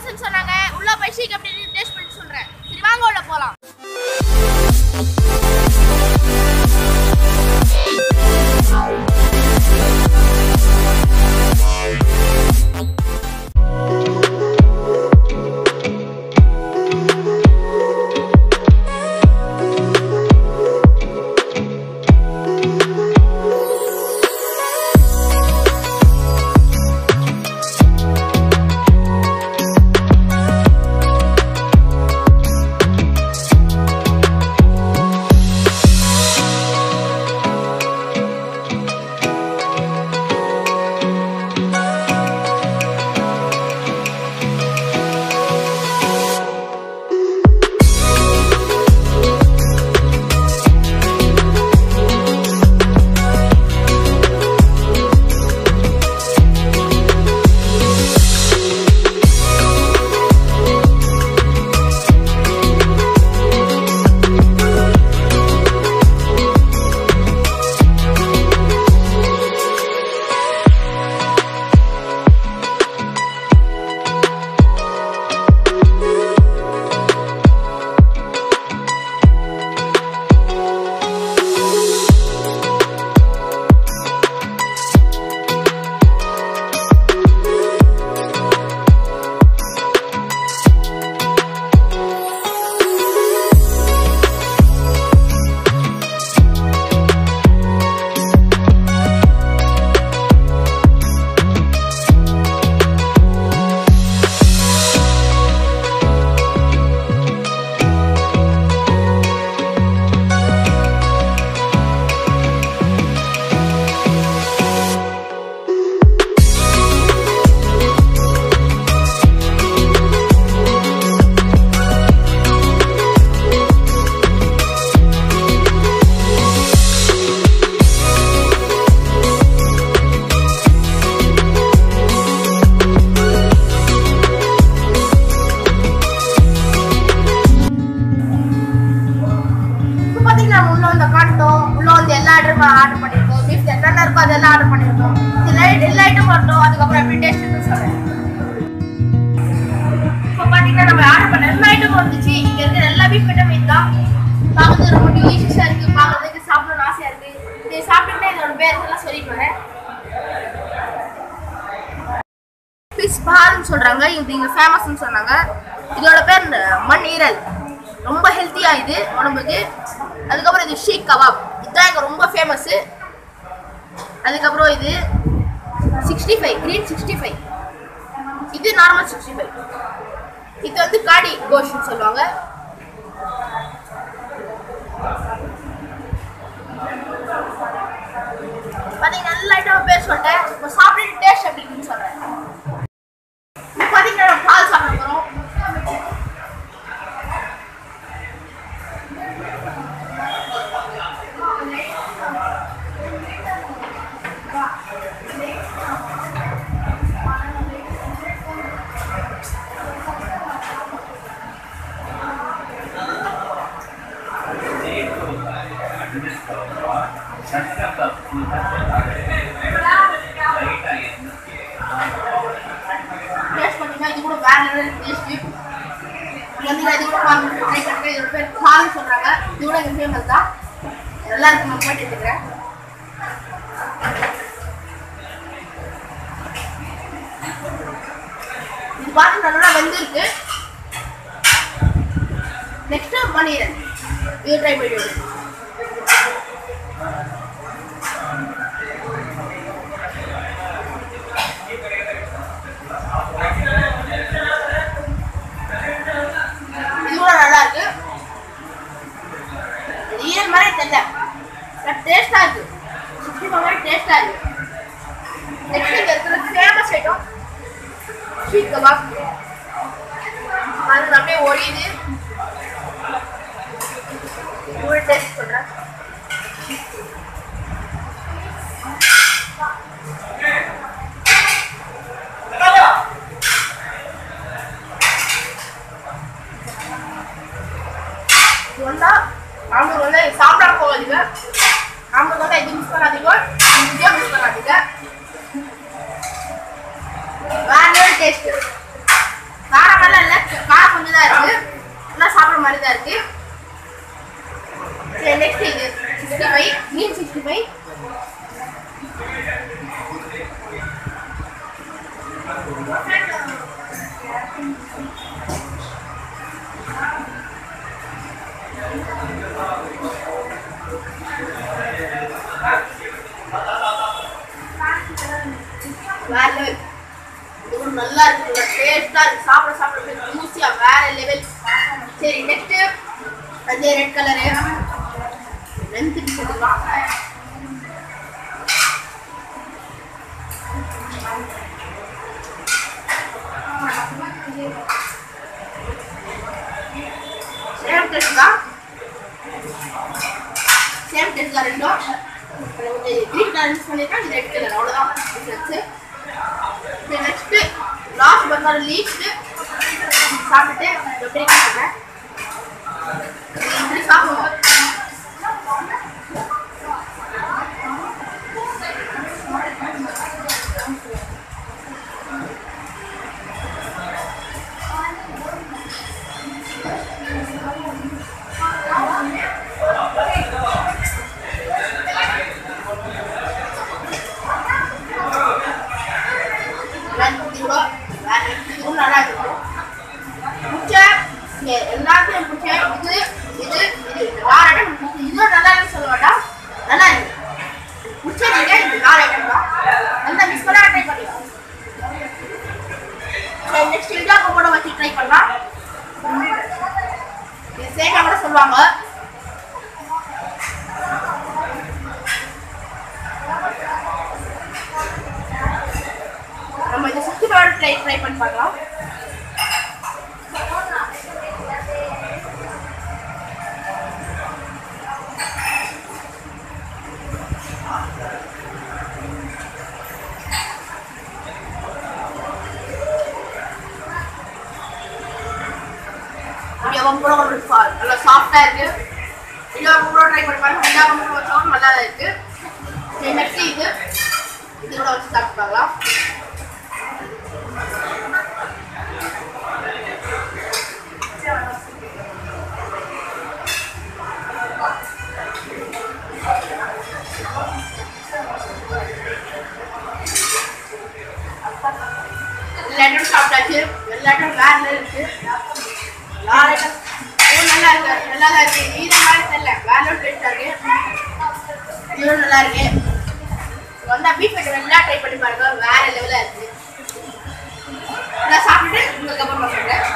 ஃபேமஸ்னு சொன்னாங்க உள்ள போய் ஷீக் அப்படின்னு டேஸ்ட் பண்ணி சொல்றேன் சரி வாங்க உள்ள போலாம் இப்போ பார்த்தீங்கன்னா உள்ள வந்து காட்டோம் உள்ள வந்து எல்லா ஐட்டமும் ஆர்டர் பண்ணியிருக்கோம் பீஃப் என்னென்ன இருக்கோ அதெல்லாம் ஆர்டர் பண்ணியிருக்கோம் எல்லா எல்லா ஐட்டம் வரட்டும் அதுக்கப்புறம் எப்படி டேஸ்ட் சொல்றேன் இப்போ பார்த்தீங்கன்னா நம்ம ஆர்டர் பண்ண எல்லா ஐட்டமும் வந்துச்சு இங்க இருக்கிற எல்லா பீஃப் ஐட்டம் தான் பார்க்கறது ரொம்ப டெலிஷியஸா இருக்கு பார்க்கறதுக்கு சாப்பிடணும்னு ஆசையா இருக்கு இது சாப்பிட்டுட்டு இதோட பேர் எல்லாம் சொல்லிட்டு வரேன் ஃபிஷ் பால்னு சொல்றாங்க இது இங்க ஃபேமஸ்னு சொன்னாங்க இதோட பேர் மண் ஈரல் ரொம்ப ஹெல்த்தியா இது உடம்புக்கு அதுக்கப்புறம் இது ஷீக் கபாப் இதுதான் இங்க ரொம்ப ஃபேமஸ் அதுக்கப்புறம் இது sixty five green sixty five இது நார்மல் சிக்ஸ்டி ஃபைவ் இது வந்து காடி கோஷ்னு சொல்லுவாங்க பாத்தீங்கன்னா நல்ல ஐட்டம் பேர் சொல்லிட்டேன் இப்போ சாப்பிட்டு டேஸ்ட் எப்படி இருக்குன்னு சொல்றேன் இப்போ பாத்தீங்கன்னா நம்ம பால் சாப்பிட போறோம் டேஸ்ட் பார்த்தீங்கன்னா இது கூட வேற லெவல் டேஸ்ட் வந்து இது கூட பாருங்க ட்ரை பண்ணுங்க இதோட பேர் பால்னு சொல்றாங்க இது கூட எங்க ஃபேமஸ் தான் நல்லா இருக்கு நான் போயிட்டு இருக்கிறேன் இது பார்த்து நல்லா வெந்திருக்கு நெக்ஸ்ட் பண்ணிடுறேன் இது ட்ரை பண்ணிடுறேன் இது கூட நல்லா இருக்கு இது ஈரல் மாதிரி தெரியல பட் டேஸ்டா இருக்கு சிக்ஸ்டி ஃபைவ் மாதிரி டேஸ்டா இருக்கு நெக்ஸ்ட் இங்க இருக்கிற ஃபேமஸ் ஐட்டம் ஸ்வீட் கபாப் அது அப்படியே ஒழியுது ஒரு டேஸ்ட் சொல்றேன் இது வந்தா அவங்களுக்கு வந்து சாப்பிடாம போகாதீங்க அவங்களுக்கு வந்து இது மிஸ் பண்ணாதீங்க இந்தியா மிஸ் பண்ணாதீங்க வேற டேஸ்ட் வேற மீன் சிக்ஸ்டி ஃபைவ் வேற லெவல் இது கூட நல்லா இருக்கு டேஸ்டா இருக்கு சாப்பிட சாப்பிட ஜூசியா வேற லெவல் சரி நெக்ஸ்ட் அதே ரெட் கலரு லென்த் போட்டுக்கலாம் சேம் டெஸ்ட் தான் சேம் டெஸ்ட் தான் ரெண்டும் கிரீன் கலர் யூஸ் பண்ணிருக்கேன் இது ரெட் கலர் அவ்வளோதான் difference next last but not least சாப்பிட்டுட்டு எப்படி சாப்பிடுறேன் இப்படி சாப்பிடுவோம் இவ்வளோ வேற இதுவும் நல்லா இருக்கு முச்சை இங்க எல்லாத்தையும் முச்சை இது இது இது இந்த நாலு ஐட்டம் இருக்கு. இதுவும் நல்லா இருக்கு சொல்ல வேண்டாம் நல்லா இருக்கு முச்சை நீங்க இந்த நாலு ஐட்டம் தான் நல்லா மிஸ் பண்ணா ட்ரை பண்ணிக்கலாம் நெக்ஸ்ட் இந்தியா கூட வச்சு ட்ரை பண்ணலாம் இது சேட்டா கூட சொல்லுவாங்க நம்ம இந்த சிக்ஸ்டி ஃபைவ் ட்ரை ட்ரை பண்ணி பார்க்கலாம் இடியாப்பம் கூட ஒரு சா- நல்லா சாஃப்டா இருக்கு இடியாப்பம் கூட ட்ரை பண்ணி பாருங்க இடியாப்பம் கூட வச்சாலும் நல்லா தான் இருக்கு சரி நெக்ஸ்ட் இது இது கூட வச்சு சாப்பிட்டு பார்க்கலாம் எல்லாட்டும் சாப்பிட்டாச்சு எல்லாட்டும் வேற இருக்கு நாலு item. இதுவும் நல்லா இருக்கு நல்லா தான் இருக்கு இது மாதிரி தெரியல வேற டேஸ்டா இருக்கு இதுவும் நல்லா இருக்கு வந்தா பீஃப் ஐட்டம் எல்லாம் ட்ரை பண்ணி பாருங்க வேற லெவலா இருக்கு நான் சாப்பிட்டுட்டு உங்களுக்கு அப்புறமா சொல்றேன்